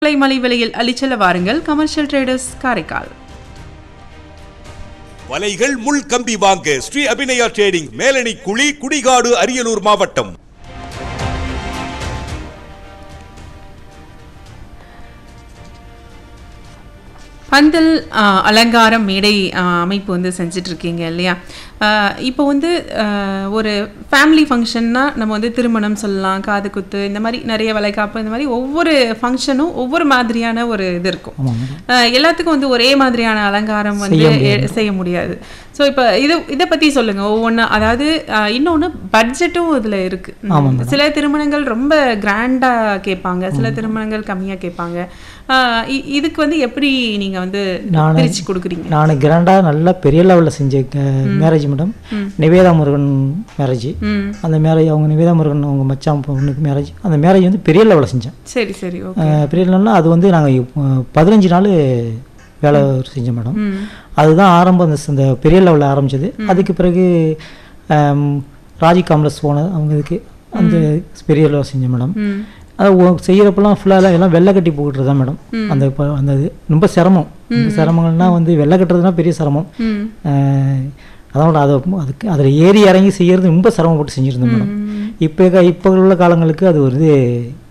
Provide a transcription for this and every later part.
விலை மலை விலையில் அளிச்சல வாருங்கள் கமர்ஷியல் ட்ரேடர்ஸ் காரைக்கால் வலைகள் முள் கம்பி வாங்க ஸ்ரீ அபிநயா ட்ரேடிங் மேலணி குழி குடிகாடு அரியலூர் மாவட்டம் பந்தல் ஆ, அலங்காரம் மேடை ஆ, அமைப்பு வந்து செஞ்சுட்டு இருக்கீங்க இல்லையா ஆ, இப்போ வந்து ஆ, ஒரு ஃபேமிலி ஃபங்க்ஷன்னா நம்ம வந்து திருமணம் சொல்லலாம் காது குத்து இந்த மாதிரி நிறைய வளைகாப்பு இந்த மாதிரி ஒவ்வொரு ஃபங்க்ஷனும் ஒவ்வொரு மாதிரியான ஒரு இது இருக்கும் ஆ, எல்லாத்துக்கும் வந்து ஒரே மாதிரியான அலங்காரம் வந்து எ- செய்ய முடியாது ஸோ இப்போ இது இதை பற்றி சொல்லுங்க ஒவ்வொன்றா அதாவது இன்னொன்று பட்ஜெட்டும் இதில் இருக்கு ம், சில திருமணங்கள் ரொம்ப கிராண்டாக கேட்பாங்க சில திருமணங்கள் கம்மியாக கேட்பாங்க ஆ, இ- இதுக்கு வந்து எப்படி நீங்க வந்து நானு- பிரிச்சு கொடுக்குறீங்க நான் கிராண்டாக நல்லா பெரிய லெவலில் செஞ்ச marriage madam Nivetha Murugan marriage ம் அந்த மேரேஜ் அவங்க நிவேதா முருகன் அவங்க மச்சான் பொண்ணுக்கு மேரேஜ் அந்த மேரேஜ் வந்து பெரிய லெவலில் செஞ்சேன் சரி சரி ஓகே அஹ் பெரிய லெவலில் அது வந்து நாங்கள் பதினஞ்சு நாள் வேலை செஞ்சோம் மேடம் ம் அதுதான் ஆரம்பம் அந்த ஸ்- அந்த பெரிய லெவலில் ஆரம்பிச்சது அதுக்கு பிறகு ஆம், ராஜி காம்ப்ளெக்ஸ் போனது அவங்க இதுக்கு அந்த பெரிய லெவலில் செஞ்சேன் மேடம் ம் அதை செய்கிறப்பெல்லாம் ஃபுல்லாக எல்லாம் வெள்ளை கட்டி போட்டுறது தான் மேடம் அந்த இப்ப- அந்த இது ரொம்ப சிரமம் ரொம்ப சிரமங்கள்னா வந்து வெள்ளை கட்டுறதுனா பெரிய சிரமம் ம் அஹ் அதோட அதை அதுக்கு அதில் ஏறி இறங்கி செய்யறது ரொம்ப சிரமப்பட்டு செஞ்சுருந்தேன் மேடம் இப்போ இப்போ உள்ள காலங்களுக்கு அது ஒரு இது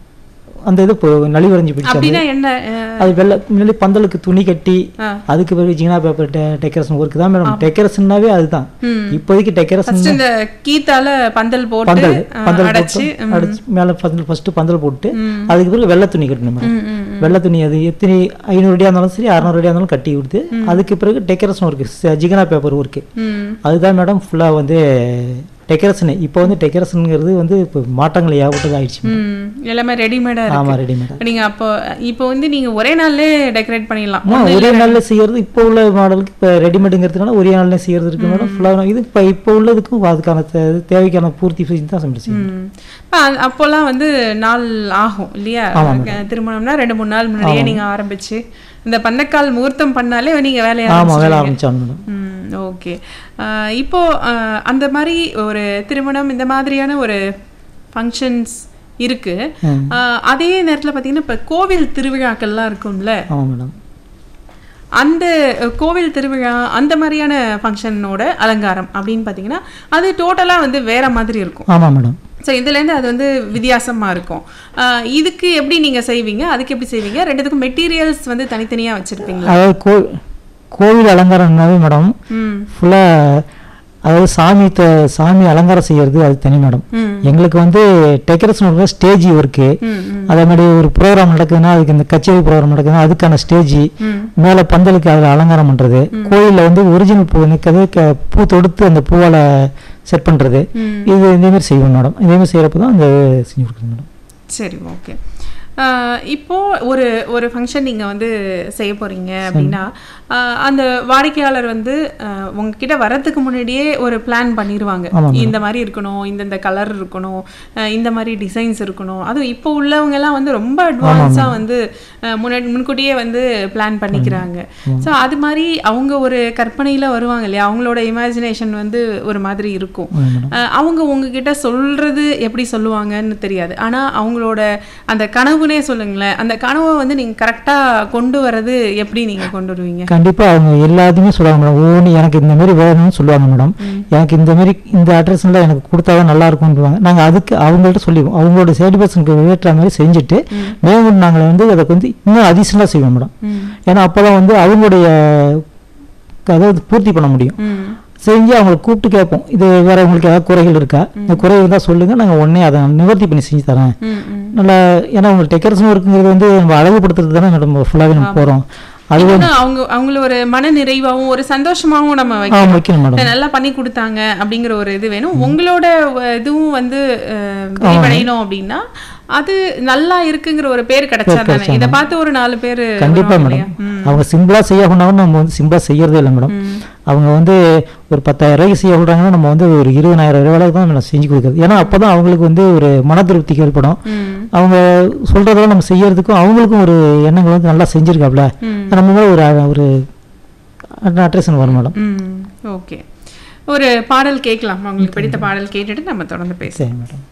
அந்த இது இப்போ நலிவடைஞ்சு போயிடுச்சு அப்படின்னா என்ன அஹ், அது வெள்ளை முன்னாடி பந்தலுக்கு துணி கட்டி ஆ. அதுக்கு பிறகு ஜீனா பேப்பர் டெக்கரேஷன் ஒர்க் தான் மேடம் டெக்கரேஷன்னாவே அதுதான் ம். இப்போதைக்கு டெக்கரேஷன் first இந்த கீத்தால பந்தல் போட்டு பந்தல் அஹ், பந்தல் அடைச்சு போட்டு அடிச்சு மேலே பந்தல் ஃபர்ஸ்ட் பந்தல் போட்டு ம். அதுக்கு பிறகு வெள்ளை துணி கட்டணும் மேடம் ம், ம், வெள்ளை துணி அது எத்தனை ஐநூறு அடியாக இருந்தாலும் சரி அறநூறு அடியாக இருந்தாலும் கட்டி கொடுத்து அதுக்கு பிறகு டெக்கரேஷன் ஒர்க்கு ஜிகனா பேப்பர் ஒர்க்கு ம் அதுதான் மேடம் ஃபுல்லாக வந்து டெக்கரேஷனு இப்போ வந்து டெக்கரேஷனுங்கிறது வந்து இப்போ மாற்றங்கள் ஏகப்பட்டது ஆயிடுச்சு ம் எல்லாமே ரெடிமேடா இருக்கு ஆமாம் ரெடிமேடாக நீங்க அப்போ இப்போ வந்து நீங்க ஒரே நாள்லே டெக்கரேட் பண்ணிடலாம் ஆமா ஒரே நாளில் செய்யறது இப்போ உள்ள மாடலுக்கு இப்போ ரெடிமேடுங்கிறதுனால ஒரே நாளில் செய்யறது இருக்கு மேடம் ஃபுல்லாக இது இப்போ இப்போ உள்ளதுக்கும் அதுக்கான தே- தேவைக்கான பூர்த்தி செஞ்சு தான் சமைச்சு செய்யணும் ம். அப்ப அ- அப்போல்லாம் வந்து நாள் ஆகும் இல்லையா க- திருமணம்னா ரெண்டு மூணு நாள் முன்னாடியே நீங்க ஆரம்பிச்சு இந்த பந்தக்கால் முகூர்த்தம் பண்ணாலே நீங்க வேலையை ஆமாம் வேலை ஆரம்பிச்சாங்க மேடம் ம் ஓகே இப்போ அஹ், அந்த மாதிரி ஒரு திருமணம் இந்த மாதிரியான ஒரு ஃபங்க்ஷன்ஸ் இருக்கு ம். அஹ், அதே நேரத்துல பார்த்தீங்கன்னா இப்போ கோவில் திருவிழாக்கள்லாம் இருக்கும்ல ஆமாம் மேடம் அந்த அஹ், கோவில் திருவிழா அந்த மாதிரியான ஃபங்க்ஷனோட அலங்காரம் அப்படின்னு பார்த்தீங்கன்னா அது டோட்டலாக வந்து வேற மாதிரி இருக்கும் ஆமாம் மேடம் ஸோ இதுலேருந்து அது வந்து வித்தியாசமா இருக்கும் அஹ், இதுக்கு எப்படி நீங்க செய்வீங்க அதுக்கு எப்படி செய்வீங்க ரெண்டுத்துக்கும் மெட்டீரியல்ஸ் வந்து தனித்தனியா வச்சிருப்பீங்களா அதாவது கோ கோவில் அலங்காரம்னாவே மேடம் ம் ஃபுல்லாக அதாவது சாமி த சாமி அலங்காரம் செய்யறது அது தனி மேடம் ம் எங்களுக்கு வந்து டெக்கரேஷன் ஒர்க்கு ஸ்டேஜ் ஒர்க்கு ம் ம் அதே மாதிரி ஒரு ப்ரோக்ராம் நடக்குதுன்னா அதுக்கு இந்த கச்சேரி ப்ரோக்ராம் நடக்குதுன்னா அதுக்கான ஸ்டேஜ் ம் மேலே பந்தலுக்கு அதில் அலங்காரம் பண்ணுறது கோயிலில் வந்து ஒரிஜினல் பூ நிற்கிறது க பூ தொடுத்து அந்த பூவால் செட் பண்ணுறது ம் இது இதேமாரி செய்வோம் மேடம் இதேமாரி செய்கிறப்ப தான் அந்த செஞ்சு கொடுக்குறது மேடம் சரி ஓகே இப்போ ஒரு ஒரு ஃபங்க்ஷன் நீங்க வந்து செய்ய போறீங்க அப்படின்னா ஆஹ் அந்த வாடிக்கையாளர் வந்து ஆஹ் உங்ககிட்ட வர்றதுக்கு முன்னாடியே ஒரு பிளான் பண்ணிடுவாங்க ஆமாம் இந்த மாதிரி இருக்கணும் இந்தந்த கலர் இருக்கணும் ஆஹ் இந்த மாதிரி டிசைன்ஸ் இருக்கணும் அதுவும் இப்போ உள்ளவங்க எல்லாம் வந்து ரொம்ப அட்வான்ஸா வந்து ஆஹ் முன்னாடி முன்கூட்டியே வந்து பிளான் பண்ணிக்கிறாங்க ஸோ அது மாதிரி அவங்க ஒரு கற்பனையில வருவாங்க இல்லையா அவங்களோட இமேஜினேஷன் வந்து ஒரு மாதிரி இருக்கும் ஆமாம் மேடம் அஹ் அவங்க உங்ககிட்ட சொல்றது எப்படி சொல்லுவாங்கன்னு தெரியாது ஆனா அவங்களோட அந்த கனவுனே சொல்லுங்களேன் அந்த கனவை வந்து நீங்க கரெக்டா கொண்டு வர்றது எப்படி நீங்க கொண்டு வருவீங்க கண்டிப்பாக அவங்க எல்லாத்தையுமே சொல்லுவாங்க மேடம் ஒவ்வொன்று எனக்கு இந்த மாதிரி வேணும்னு சொல்லுவாங்க மேடம் எனக்கு இந்த மாதிரி இந்த அட்ரஸ்ல எனக்கு கொடுத்தா தான் நல்லா இருக்கும்னுவாங்க நாங்கள் அதுக்கு அவங்கள்ட்ட சொல்லிடுவோம் அவங்களோட சேட்டிஸ்ஃபேக்ஷனுக்கு ஏற்ற மாதிரி செஞ்சுட்டு மேலும் நாங்கள் வந்து அதை வந்து இன்னும் அதிசனலாக செய்வோம் மேடம் ம் ஏன்னா அப்போ தான் வந்து அவங்களுடைய அதாவது பூர்த்தி பண்ண முடியும் ம் செஞ்சு அவங்களை கூப்பிட்டு கேட்போம் இது வேற உங்களுக்கு ஏதாவது குறைகள் இருக்கா இந்த குறை இருந்தால் சொல்லுங்க நாங்கள் உடனே அதை நிவர்த்தி பண்ணி செஞ்சு தரேன் ம் ம் நல்லா ஏன்னா உங்களுக்கு டெக்கரேஷன் ஒர்க்குங்கிறது வந்து நம்ம அழகுபடுத்துறது தானே நம்ம ஃபுல்லாகவே நம்ம போகிறோம் அது இன்னொன்னு அவங்க அவங்கள ஒரு மன நிறைவாவும் ஒரு சந்தோஷமாவும் நம்ம ஆ வைக்கணும் வைக்கணும் மேடம் இதை நல்லா பண்ணி கொடுத்தாங்க அப்படிங்கிற ஒரு இது வேணும் உங்களோட அஹ், இதுவும் வந்து அஹ், விரிவடையணும் அப்படின்னா அது நல்லா இருக்குங்கிற ஒரு பேர் கிடைச்சா தானே இதை பார்த்து ஒரு நாலு பேர் கண்டிப்பா மேடம் அவங்க சிம்பிளா செய்ய சொன்னாங்கன்னா நம்ம வந்து சிம்பிளா செய்யறதே இல்லை மேடம் அவங்க வந்து ஒரு பத்தாயிரம் ரூபாய்க்கு செய்ய சொல்றாங்கன்னா நம்ம வந்து ஒரு இருபதாயிரம் ரூபாய்க்கு தான் நம்ம செஞ்சு கொடுக்குறது ஏன்னா அப்பதான் அவங்களுக்கு வந்து ஒரு மன திருப்திக்கு ஏற்படும் ம் அவங்க சொல்றதெல்லாம் நம்ம செய்யறதுக்கும் அவங்களுக்கும் ஒரு எண்ணங்கள் வந்து நல்லா செஞ்சிருக்காப்ல ம் நம்ம மேல ஒரு ஒரு அட்ரேஷன் வரும் மேடம் ம் ஓகே ஒரு பாடல் கேட்கலாம் உங்களுக்கு பிடித்த பாடல் கேட்டுட்டு நம்ம தொடர்ந்து பேசலாம் சரி மேடம்